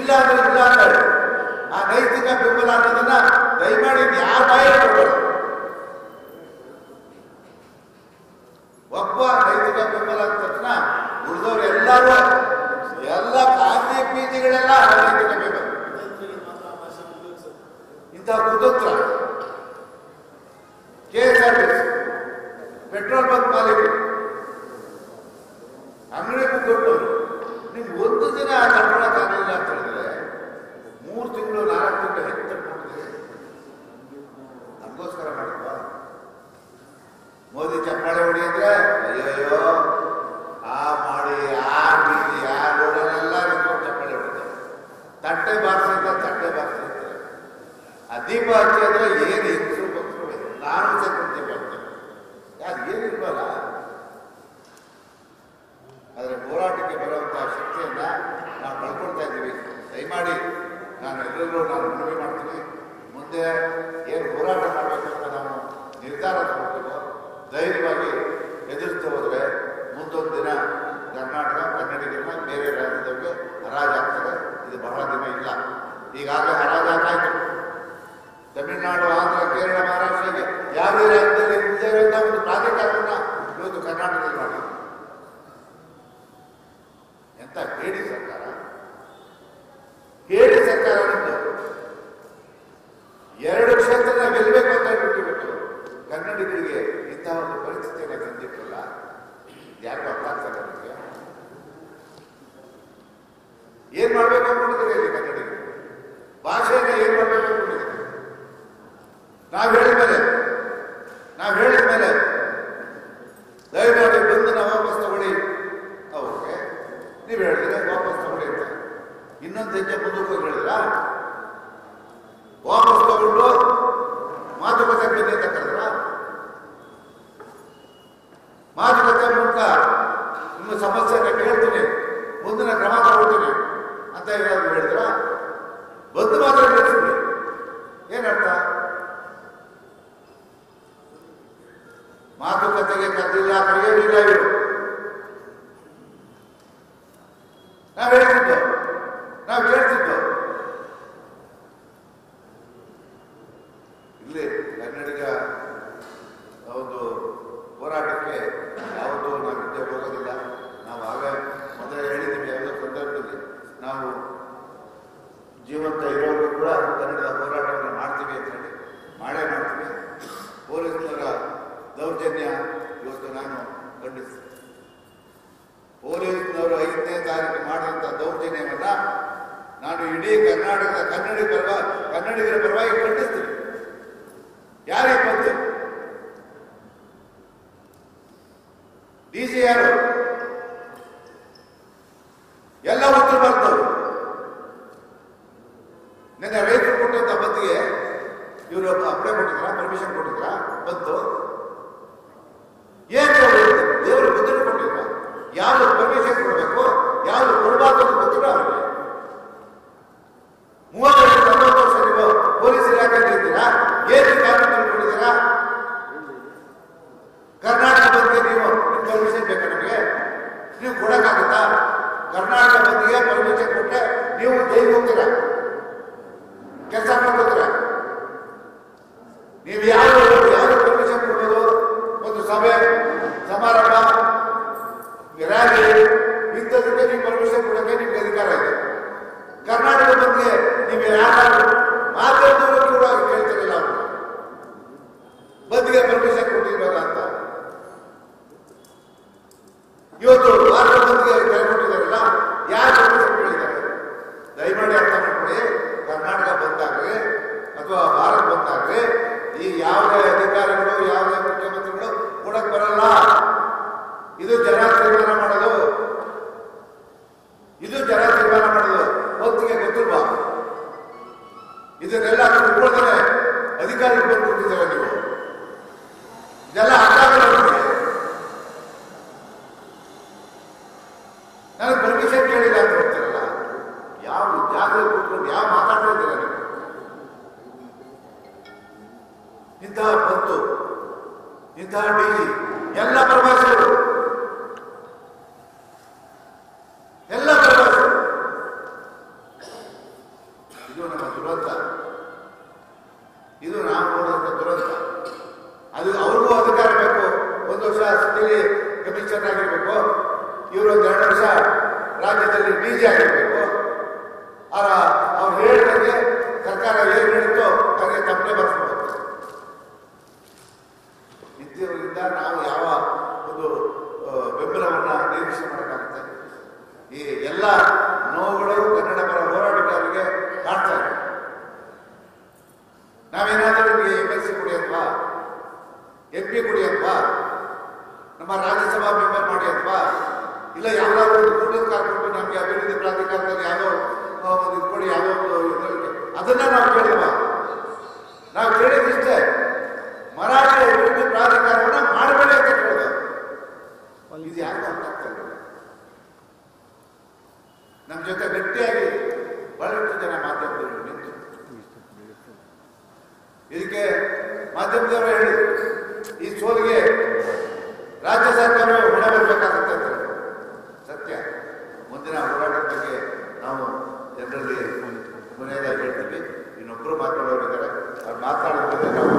ಇಲ್ಲ ಅಂದ್ರೆ ಇಲ್ಲ ಅಂತಾಳೆ ಆ ನೈತಿಕ ಬೆಂಬಲ ಅನ್ನೋದನ್ನ ದಯಮಾಡಿ ಯಾರ ಬಾಯಲ್ಲಿ ಕೊಡಬೇಡ ಒಬ್ಬ ನೈತಿಕ ಬೆಂಬಲ ಅಂದ ತಕ್ಷಣ ಉಳಿದವ್ರು ಎಲ್ಲರೂ ಎಲ್ಲ ಖಾಸಗಿ ಪೀಜಿಗಳೆಲ್ಲ ನೈತಿಕ ಬೆಂಬಲ ಇಂತಹ ಕುತಂತ್ರ K S R T C petrol bunk ಮಾಲೀಕರು ಅಂಗಡಿ ಕೂತ್ಕೊಂಡವ್ರು ನಿಮ್ಗೆ ಒಂದು ದಿನ ತಡ್ಕೊಳಕ್ಕಾಗಲಿಲ್ಲ ಅಂತ ಹೇಳಿದ್ರೆ ಮೂರು ತಿಂಗಳು ನಾಲ್ಕು ತಿಂಗಳು ಹೆಂಗೆ ತಡ್ಕೊಂಡಿದ್ದೀರಿ ನಮಗೋಸ್ಕರ ಮಾಡಿದ್ವಾ ಮೋದಿ ಚಪ್ಪಾಳೆ ಹೊಡಿ ಅಂದ್ರೆ ಅಯ್ಯಯ್ಯೋ ಆ ಮಾಡಿ ಆ ಬೀದಿ ಆ ರೋಡಲ್ಲೆಲ್ಲ ನಿಂತ್ಕೊಂಡು ಚಪ್ಪಾಳೆ ಹೊಡಿತಾರೆ ತಟ್ಟೆ ಬಾರಿಸಿ ಅಂತ ತಟ್ಟೆ ಬಾರಿಸಿ ಅಂತಾರೆ ಆ ದೀಪ ಹಚ್ಚಿ ಅಂದ್ರೆ ಏನು ಹೆಂಗಸರು ಭಕ್ತರು ಎಲ್ಲಾರು ಸೇರ್ಕೊಂಡು ದೀಪ ಹಚ್ತಾರೆ ಯಾರು ಏನಿಲ್ವಲ್ಲ ಆದರೆ ಹೋರಾಟಕ್ಕೆ ಬರುವಂತಹ ಶಕ್ತಿಯನ್ನ ನಾವು ಕಳ್ಕೊಳ್ತಾ ಇದ್ದೀವಿ ದಯಮಾಡಿ ನಾನು ಎಲ್ಲರಿಗೂ ನಾನು ಮನವಿ ಮಾಡ್ತೀನಿ ಮುಂದೆ ಏನು ಹೋರಾಟ ಮಾಡಬೇಕು ಅಂತ ನಾವು ನಿರ್ಧಾರ ತಗೊಳ್ತೀವೋ ಧೈರ್ಯವಾಗಿ ಎದುರಿಸ್ತಾ ಹೋದ್ರೆ ಮುಂದೊಂದು ದಿನ ಕರ್ನಾಟಕ ಕನ್ನಡಿಗರನ್ನ ಬೇರೆ ರಾಜ್ಯದವ್ರಿಗೆ ಹರಾಜಾಗ್ತದೆ ಇದು ಬಹಳ ದಿನ ಇಲ್ಲ ಈಗಾಗಲೇ ಹರಾಜಾಗಾಯ್ತು ತಮಿಳುನಾಡು ಆಂಧ್ರ ಕೇರಳ ಮಹಾರಾಷ್ಟ್ರಕ್ಕೆ ಯಾವುದೇ ರಾಜ್ಯದಲ್ಲಿ ಇಲ್ಲದೆ ಇರುವಂಥ ಒಂದು ಪ್ರಾಧಿಕಾರವನ್ನ ಇವತ್ತು ಕರ್ನಾಟಕದಲ್ಲಿ ಮಾಡಿ ಎಂತ ಹೇಳಿ ಸರ್ಕಾರ ಹೇಳಿ ಸರ್ಕಾರ ನಿಮ್ದು ಎರಡು ಕ್ಷೇತ್ರನ ಗೆಲ್ಲಬೇಕು ಅಂತ ಹೇಳ್ಬಿಟ್ಟು ಇವತ್ತು ಕನ್ನಡಿಗರಿಗೆ ಇಂತಹ ಒಂದು ಪರಿಸ್ಥಿತಿಯನ್ನು ತಂದಿಟ್ಟಲ್ಲ ಯಾರು ಅರ್ಥ ಆಗ್ತದೆ ನಿಮಗೆ ಏನ್ ಮಾಡ್ಬೇಕು ಅನ್ಕೊಂಡಿದ್ದೀರಿ ಇಲ್ಲಿ ಕನ್ನಡಿಗರು ಭಾಷೆಯನ್ನ ಏನ್ ಮಾಡ್ಬೇಕು ಅನ್ಕೊಂಡಿದ್ದೀರಿ ನಾವ್ ಹೇಳಿದ್ಮೇಲೆ ನಾವ್ ಹೇಳಿದ್ಮೇಲೆ ದಯಮಾಡಿ ಬಂದು ನಾವು ವಾಪಸ್ ತಗೊಳ್ಳಿ ಓಕೆ ನೀವು ಹೇಳಿದ್ರೆ ವಾಪಸ್ ತಗೊಳ್ಳಿ ಅಂತ ಇನ್ನೊಂದು ಹೆಜ್ಜೆ ಮುಂದಕ್ಕೆ ಹೋಗಿ ಹೇಳಿದ್ರ ವಾಪಸ್ ತಗೊಂಡು ಮಾತುಕತೆ ಬನ್ನಿ ಅಂತ ಕರೆದ್ರ ಮಾತುಕತೆ ಮೂಲಕ ನಿಮ್ಮ ಸಮಸ್ಯೆನ ಕೇಳ್ತೀನಿ ಮುಂದಿನ ಕ್ರಮ ತಗೊಳ್ತೀನಿ ಅಂತ ಏನಾದ್ರು ಹೇಳಿದ್ರ ಬಂದು ಮಾತ್ರ ಹೇಳಿಸ್ಬಿಡಿ ಏನರ್ಥ ಮಾತುಕತೆಗೆ ಕರೆದಿಲ್ಲ ಕರೆಯೋದಿಲ್ಲ ಇವರು ನಾವು ಹೇಳ್ತಿದ್ದು ನಾವು ಕೇಳ್ತಿದ್ದು ಇಲ್ಲಿ ಕನ್ನಡಿಗ ಒಂದು ಹೋರಾಟಕ್ಕೆ ಯಾವತ್ತೂ ನಾವು ಹಿಂದೆ ಹೋಗೋದಿಲ್ಲ ನಾವು ಆಗ ಮೊದಲೇ ಹೇಳಿದ್ದೀವಿ ಯಾವುದೋ ಸಂದರ್ಭದಲ್ಲಿ ನಾವು ಜೀವಂತ ಇರೋರು ಕೂಡ ಕನ್ನಡದ ಹೋರಾಟವನ್ನು ಮಾಡ್ತೀವಿ ಅಂತ ಹೇಳಿ ಮಾಡೇ ಮಾಡ್ತೀವಿ ಪೊಲೀಸ್ನವರ ದೌರ್ಜನ್ಯ ಇವತ್ತು ನಾನು ಖಂಡಿಸ್ತೀನಿ ಪೊಲೀಸ್ನವರು ಐದನೇ ತಾರೀಕು ಮಾಡಿದಂಥ ದೌರ್ಜನ್ಯವನ್ನ ನಾನು ಇಡೀ ಕರ್ನಾಟಕದ ಕನ್ನಡಿ ಪರವ ಕನ್ನಡಿಗರ ಪರವಾಗಿ ಖಂಡಿಸ್ತೀನಿ ಯಾರಿಗೆ ಬಂತು ಡಿ ಸಿ ಯಾರು ಎಲ್ಲ ಉತ್ತರ ಬರ್ತವ್ರು ನಿನ್ನೆ ರೈತರು ಕೊಟ್ಟಂತ ಬಂದಿಗೆ ಇವರು ಅಪ್ಲೈ ಕೊಟ್ಟಿದ್ರ ಪರ್ಮಿಷನ್ ಕೊಟ್ಟಿದ್ರ ಬಂತು ಏನು ದೇವರು ಬುದ್ಧಿನ ಕೊಟ್ಟಿಲ್ಲ ಯಾವ್ದು ಪರ್ಮಿಷನ್ ಕೊಡಬೇಕು ಯಾವ್ದು ಕೊಡಬಾರ್ದು ಅಂತ ಗೊತ್ತಿಲ್ಲ ಅವರಿಗೆ ಮೂವತ್ತೈದು ನಲವತ್ತು ವರ್ಷ ನೀವು ಪೊಲೀಸ್ ಇಲಾಖೆಯಲ್ಲಿ ಇದ್ದೀರಾ ಏನು ಕಾನೂನು ತಿಳ್ಕೊಂಡಿದ್ದೀರಾ ಕರ್ನಾಟಕ ಬಂದ್ಗೆ ನೀವು ನಿಮ್ ಪರ್ಮಿಷನ್ ಬೇಕಾ ನಿಮಗೆ ನೀವು ಕೊಡಕ್ಕಾಗುತ್ತಾ ಕರ್ನಾಟಕ ಬಂದ್ಗೆ ಪರ್ಮಿಷನ್ ಕೊಟ್ಟರೆ ನೀವು ಜೈಲಿಗೆ ಹೋಗ್ತೀರಾ ಕೆಲಸ ಮಾಡ್ಕೋತೀರಾ ನೀವು ಯಾವ ಯಾವ್ದು ಪರ್ಮಿಷನ್ ಕೊಡ್ಬೋದು ಒಂದು ಸಭೆ ಸಮಾರಂಭ ರ್ಯಾಲಿ ಇಂಥದಕ್ಕೆ ನೀವು ಪರ್ಮಿಷನ್ ಕೊಡೋಕೆ ನಿಮ್ಗೆ ಅಧಿಕಾರ ಇದೆ ಕರ್ನಾಟಕ ಬಂದ್ರೆ ನೀವು ಯಾರು ಮಾತಾಡಿದವರು ಕೂಡ ಕೇಳ್ತಿರಲಿಲ್ಲ ಅವರು ಬಂದಿಗೆ ಪರ್ಮಿಷನ್ ಕೊಟ್ಟಿಲ್ವಲ್ಲ ಅಂತ ಇವತ್ತು ಭಾರತ ಬಂದಿಗೆ ಕರೆ ಕೊಟ್ಟಿದ್ದಾರಲ್ಲ ಯಾರು ಪರ್ಮಿಷನ್ ಕೇಳಿದ್ದಾರೆ ದಯಮಾಡಿ ಅರ್ಥ ಮಾಡ್ಕೊಳ್ಳಿ ಕರ್ನಾಟಕ ಬಂದಾಗ್ರೆ ಅಥವಾ ಭಾರತ ಬಂದಾಗ್ರೆ ಈ ಯಾವುದೇ ಅಧಿಕಾರಿಗಳು ಯಾವುದೇ ಮುಖ್ಯಮಂತ್ರಿಗಳು ಕೊಡಕ್ ಬರಲ್ಲ ಇದು ಜನ ತೀರ್ಮಾನ ಮಾಡೋದು ಇದು ಜನ ತೀರ್ಮಾನ ಮಾಡೋದು ಹೊತ್ತಿಗೆ ಗೊತ್ತಿಲ್ವಾ ಇದನ್ನೆಲ್ಲ ತಿಳ್ಕೊಳ್ತಾರೆ ಅಧಿಕಾರಿಗಳು ಬಂದು ಕೊಟ್ಟಿದ್ದಾರೆ ನೀವು ಇದೆಲ್ಲ ಅರ್ಥ ಆಗಲ್ಲ ಅವ್ರಿಗೆ. ನನಗೆ ಪರ್ಮಿಷನ್ ಕೇಳಿಲ್ಲ ಅಂತ ಹೇಳ್ತಾರಲ್ಲ ಯಾವ ಜಾಗದಲ್ಲಿ ಕೂತ್ಕೊಂಡು ಯಾವ ಮಾತಾಡ್ತಾ ಇದ್ದೀರಾ ನೀವು ಇಂತಹ ಬಂತು ಇಂತಹ ಡಿಜಿ ಎಲ್ಲ ಪ್ರವಾಸಿಗರು ಎಲ್ಲ ಪ್ರವಾಸಿಗರು ಇದು ನಮ್ಮ ದುರಂತ ಇದು ನಾವು ನೋಡುವಂಥ ದುರಂತ ಅದು ಅವ್ರಿಗೂ ಅಧಿಕಾರ ಬೇಕು ಒಂದು ವರ್ಷ ಸಿಟಿಲಿ ಕಮಿಷನ್ ಆಗಿರ್ಬೇಕು ಇವರು ಒಂದು ಎರಡು ವರ್ಷ ರಾಜ್ಯದಲ್ಲಿ ಡಿ ಜಿ ಆಗಿರ್ಬೇಕು ಅವರ ಅವ್ರು ಹೇಳಿದಂಗೆ ಸರ್ಕಾರ ಏನು ಹೇಳಿತ್ತೋ ಹಾಗೆ ತಪ್ಪನೆ ಬರ್ಸ್ಬೋದು ಇದ್ದವರಿಂದ ನಾವು ಯಾವ ಒಂದು ಆ, ಬೆಂಬಲವನ್ನ ನಿರೀಕ್ಷೆ ಮಾಡೋಕ್ಕಾಗುತ್ತೆ ಈ ಎಲ್ಲ ನೋವುಗಳು ಕನ್ನಡ ಪರ ಹೋರಾಟಗಾರರಿಗೆ ಕಾಡ್ತಾ ಇದೆ ನಾವೇನಾದರೂ ಎಂ ಎಲ್ ಸಿ ಕುಡಿಯತ್ವಾ ಎಂ ಪಿ ಕುಡಿಯತ್ವಾ ನಮ್ಮ ರಾಜ್ಯಸಭಾ ಮೆಂಬರ್ ಮಾಡಿ ಅಲ್ವಾ ಇಲ್ಲ ಯಾವ್ದಾದ್ರು ಒಂದು ಕೂಟದ ಕರ್ಕೊಂಡು ನಮಗೆ ಅಭಿವೃದ್ಧಿ ಪ್ರಾಧಿಕಾರದಲ್ಲಿ ಯಾವುದೋ ಆ, ಒಂದು ಇಟ್ಕೊಳ್ಳಿ ಯಾವುದೋ ಒಂದು ಇದ್ರಲ್ಲಿ ಅದನ್ನ ನಾವು ಕೇಳಿಲ್ವ ನಾವು ಕೇಳಿದಿಷ್ಟೇ ಮರಾಠಿ ಅಭಿವೃದ್ಧಿ ಪ್ರಾಧಿಕಾರವನ್ನ ಮಾಡಬೇಡಿ ಅಂತ ಕೇಳಿದ ಇದು ಯಾರಿಗೂ ಅರ್ಥ ಆಗ್ತಾ ಇಲ್ಲ ನಮ್ಮ ಜೊತೆ ಗಟ್ಟಿಯಾಗಿ ಬಹಳಷ್ಟು ಜನ ಮಾಧ್ಯಮದವರು ನಿಂತು ಇದಕ್ಕೆ ಮಾಧ್ಯಮದವರು ಹೇಳಿದ್ರು ಈ ಸೋಲಿಗೆ ರಾಜ್ಯ ಸರ್ಕಾರ ಹೊಣೆ ಬರಬೇಕಾಗುತ್ತೆ ಅಂತ ಹೇಳಿದ್ರು. ಸತ್ಯ ಮುಂದಿನ ಹೋರಾಟದ ಬಗ್ಗೆ ನಾವು ಜನರಲ್ಲಿ ಕೊನೆಯದಾಗಿ ಹೇಳ್ತೀವಿ ಇನ್ನೊಬ್ಬರು ಮಾತಾಡೋರಿದ್ದಾರೆ ಅವ್ರು ಮಾತಾಡಿದ್ರೆ ನಾವು